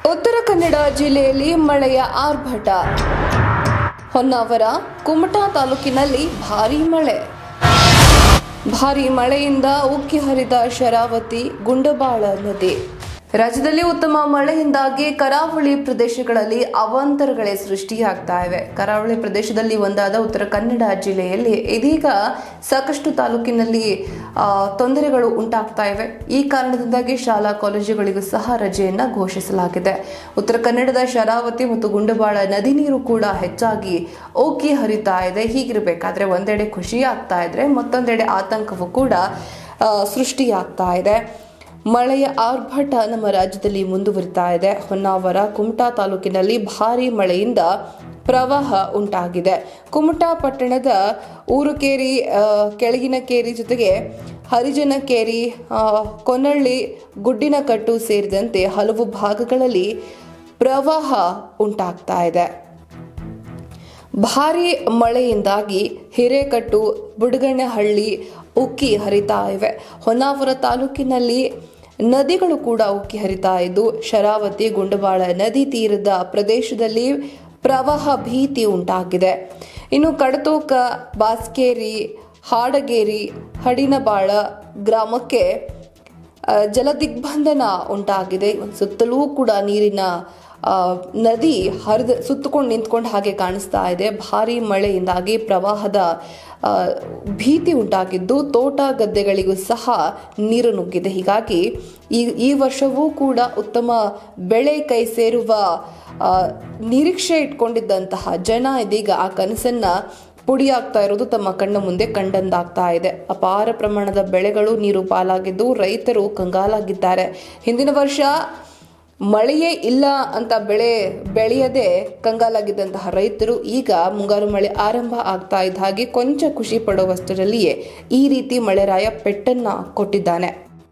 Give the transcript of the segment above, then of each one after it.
ಉತ್ತರ ಕನ್ನಡ ಜಿಲ್ಲೆಯಲ್ಲಿ ಮಳೆಯ ಆರ್ಭಟ ಹೊನ್ನಾವರ ಕುಮಟಾ ತಾಲೂಕಿನಲ್ಲಿ ಭಾರೀ ಮಳೆ ಭಾರೀ ಮಳೆಯಿಂದ ಉಕ್ಕಿ ಹರಿದ ಶರಾವತಿ ಗುಂಡಬಾಳ ನದಿ ರಾಜ್ಯದಲ್ಲಿ ಉತ್ತಮ ಮಳೆಯಿಂದಾಗಿ ಕರಾವಳಿ ಪ್ರದೇಶಗಳಲ್ಲಿ ಅವಾಂತರಗಳೇ ಸೃಷ್ಟಿಯಾಗ್ತಾ ಇವೆ ಕರಾವಳಿ ಪ್ರದೇಶದಲ್ಲಿ ಒಂದಾದ ಉತ್ತರ ಕನ್ನಡ ಜಿಲ್ಲೆಯಲ್ಲಿ ಇದೀಗ ಸಾಕಷ್ಟು ತಾಲೂಕಿನಲ್ಲಿ ಆ, ತೊಂದರೆಗಳು ಉಂಟಾಗ್ತಾ ಇವೆ ಈ ಕಾರಣದಿಂದಾಗಿ ಶಾಲಾ ಕಾಲೇಜುಗಳಿಗೂ ಸಹ ರಜೆಯನ್ನ ಘೋಷಿಸಲಾಗಿದೆ ಉತ್ತರ ಕನ್ನಡದ ಶರಾವತಿ ಮತ್ತು ಗುಂಡಬಾಳ ನದಿ ನೀರು ಕೂಡ ಹೆಚ್ಚಾಗಿ ಓಕಿ ಹರಿತಾ ಇದೆ ಹೀಗಿರಬೇಕಾದ್ರೆ ಒಂದೆಡೆ ಖುಷಿ ಆಗ್ತಾ ಇದ್ರೆ ಮತ್ತೊಂದೆಡೆ ಆತಂಕವೂ ಕೂಡ ಆ, ಸೃಷ್ಟಿಯಾಗ್ತಾ ಇದೆ ಮಳೆಯ ಆರ್ಭಟ ನಮ್ಮ ರಾಜ್ಯದಲ್ಲಿ ಮುಂದುವರಿತಾ ಇದೆ ಹೊನ್ನಾವರ ಕುಮಟಾ ತಾಲೂಕಿನಲ್ಲಿ ಭಾರೀ ಮಳೆಯಿಂದ ಪ್ರವಾಹ ಉಂಟಾಗಿದೆ ಕುಮಟಾ ಪಟ್ಟಣದ ಊರುಕೇರಿ ಆ, ಕೆಳಗಿನ ಕೇರಿ ಜೊತೆಗೆ ಹರಿಜನ ಕೇರಿ ಆ, ಕೊನಳ್ಳಿ ಗುಡ್ಡಿನಕಟ್ಟು ಸೇರಿದಂತೆ ಹಲವು ಭಾಗಗಳಲ್ಲಿ ಪ್ರವಾಹ ಉಂಟಾಗ್ತಾ ಇದೆ ಭಾರೀ ಮಳೆಯಿಂದಾಗಿ ಹಿರೇಕಟ್ಟು ಬುಡಗಣ್ಣಹಳ್ಳಿ ಉಕ್ಕಿ ಹರಿತಾ ಇವೆ ಹೊನ್ನಾವರ ತಾಲೂಕಿನಲ್ಲಿ ನದಿಗಳು ಕೂಡ ಉಕ್ಕಿ ಹರಿತಾ ಇದ್ದು ಶರಾವತಿ ಗುಂಡಬಾಳ ನದಿ ತೀರದ ಪ್ರದೇಶದಲ್ಲಿ ಪ್ರವಾಹ ಭೀತಿ ಉಂಟಾಗಿದೆ ಇನ್ನು ಕಡತೋಕ ಬಾಸ್ಕೇರಿ ಹಾಡಗೇರಿ ಹಡಿನಬಾಳ ಗ್ರಾಮಕ್ಕೆ ಆ, ಜಲದಿಗ್ಬಂಧನ ಉಂಟಾಗಿದೆ ಸುತ್ತಲೂ ಕೂಡ ನೀರಿನ ಆ, ನದಿ ಹರಿದು ಸುತ್ತಕೊಂಡು ನಿಂತ್ಕೊಂಡು ಹಾಗೆ ಕಾಣಿಸ್ತಾ ಇದೆ ಭಾರಿ ಮಳೆಯಿಂದಾಗಿ ಪ್ರವಾಹದ ಆ, ಭೀತಿ ಉಂಟಾಗಿದ್ದು ತೋಟ ಗದ್ದೆಗಳಿಗೂ ಸಹ ನೀರು ನುಗ್ಗಿದೆ ಹೀಗಾಗಿ ಈ ಈ ವರ್ಷವೂ ಕೂಡ ಉತ್ತಮ ಬೆಳೆ ಕೈ ಸೇರುವ ಆ, ನಿರೀಕ್ಷೆ ಇಟ್ಕೊಂಡಿದ್ದಂತಹ ಜನ ಇದೀಗ ಆ ಕನಸನ್ನ ಪುಡಿಯಾಗ್ತಾ ಇರೋದು ತಮ್ಮ ಕಣ್ಣ ಮುಂದೆ ಕಂಡಂದಾಗ್ತಾ ಇದೆ ಅಪಾರ ಪ್ರಮಾಣದ ಬೆಳೆಗಳು ನೀರು ಪಾಲಾಗಿದ್ದು ರೈತರು ಕಂಗಾಲಾಗಿದ್ದಾರೆ ಹಿಂದಿನ ವರ್ಷ ಮಳೆಯೇ ಇಲ್ಲ ಅಂತ ಬೆಳೆ ಬೆಳೆಯದೆ ಕಂಗಾಲಾಗಿದ್ದಂತಹ ರೈತರು ಈಗ ಮುಂಗಾರು ಮಳೆ ಆರಂಭ ಆಗ್ತಾ ಇದ್ದ ಹಾಗೆ ಕೊಂಚ ಖುಷಿ ಪಡುವಷ್ಟರಲ್ಲಿಯೇ ಈ ರೀತಿ ಮಳೆರಾಯ ಪೆಟ್ಟನ್ನ ಕೊಟ್ಟಿದ್ದಾನೆ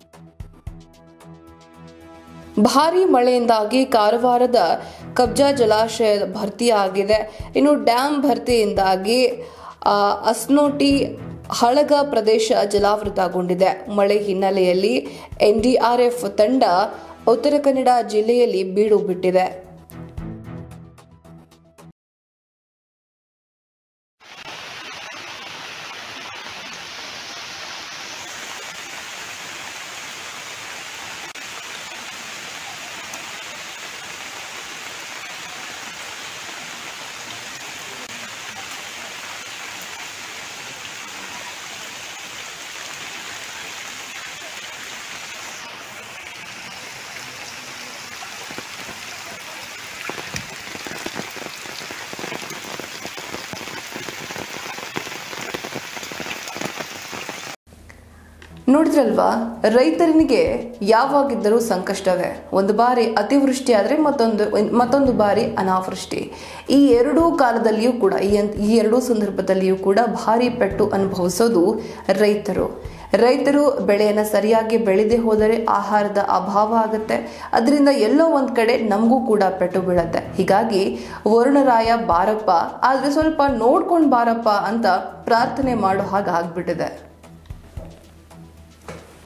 ಭಾರೀ ಮಳೆಯಿಂದಾಗಿ ಕಾರವಾರದ ಕಬ್ಜಾ ಜಲಾಶಯ ಭರ್ತಿಯಾಗಿದೆ ಇನ್ನು ಡ್ಯಾಂ ಭರ್ತಿಯಿಂದಾಗಿ ಆ, ಅಸ್ನೋಟಿ ಹಳಗ ಪ್ರದೇಶ ಜಲಾವೃತಗೊಂಡಿದೆ ಮಳೆ ಹಿನ್ನೆಲೆಯಲ್ಲಿ ಎನ್ಡಿಆರ್ಎಫ್ ತಂಡ ಉತ್ತರ ಕನ್ನಡ ಜಿಲ್ಲೆಯಲ್ಲಿ ಬೀಡು ಬಿಟ್ಟಿದೆ ನೋಡಿದ್ರಲ್ವಾ ರೈತನಿಗೆ ಯಾವಾಗಿದ್ದರೂ ಸಂಕಷ್ಟವೇ ಒಂದು ಬಾರಿ ಅತಿವೃಷ್ಟಿ ಆದರೆ ಮತ್ತೊಂದು ಮತ್ತೊಂದು ಬಾರಿ ಅನಾವೃಷ್ಟಿ ಈ ಎರಡೂ ಕಾಲದಲ್ಲಿಯೂ ಕೂಡ ಈ ಅಂತ್- ಈ ಎರಡೂ ಸಂದರ್ಭದಲ್ಲಿಯೂ ಕೂಡ ಭಾರಿ ಪೆಟ್ಟು ಅನುಭವಿಸೋದು ರೈತರು ರೈತರು ಬೆಳೆಯನ್ನು ಸರಿಯಾಗಿ ಬೆಳೆದೇ ಹೋದರೆ ಆಹಾರದ ಅಭಾವ ಆಗುತ್ತೆ ಅದರಿಂದ ಎಲ್ಲೋ ಒಂದು ಕಡೆ ನಮಗೂ ಕೂಡ ಪೆಟ್ಟು ಬೀಳತ್ತೆ ಹೀಗಾಗಿ ವರುಣರಾಯ ಬಾರಪ್ಪ ಆದರೆ ಸ್ವಲ್ಪ ನೋಡ್ಕೊಂಡು ಬಾರಪ್ಪ ಅಂತ ಪ್ರಾರ್ಥನೆ ಮಾಡೋ ಹಾಗೆ ಆಗ್ಬಿಟ್ಟಿದೆ